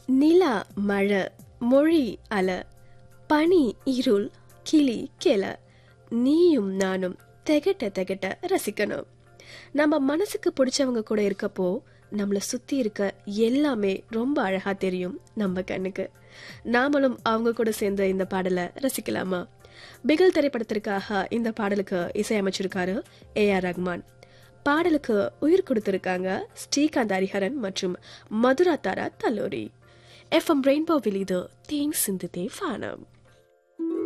நிலா மழை மொழி அல பனி இருள் கிளி கிள நீயும் நானும் திகட்ட திகட்ட ரசிக்கணும் நம்ம மனசுக்கு பிடிச்சவங்க கூட இருக்கப்போ நம்மள சுத்தி இருக்க எல்லாமே ரொம்ப அழகா தெரியும் நம்ம கண்ணுக்கு நாமளும் அவங்க கூட சேர்ந்து இந்த பாடலை ரசிக்கலாமா பிகில் திரைப்படத்திற்காக இந்த பாடலுக்கு இசையமைச்சிருக்காரு ஏ ஆர் ரஹ்மான் பாடலுக்கு உயிர் கொடுத்திருக்காங்க ஸ்ரீகாந்த் ஹரிஹரன் மற்றும் மதுரா தாரா தல்லூரி எஃப்எம் ரெயின்போவில் இது தேன் சிந்து தே ஃபானம்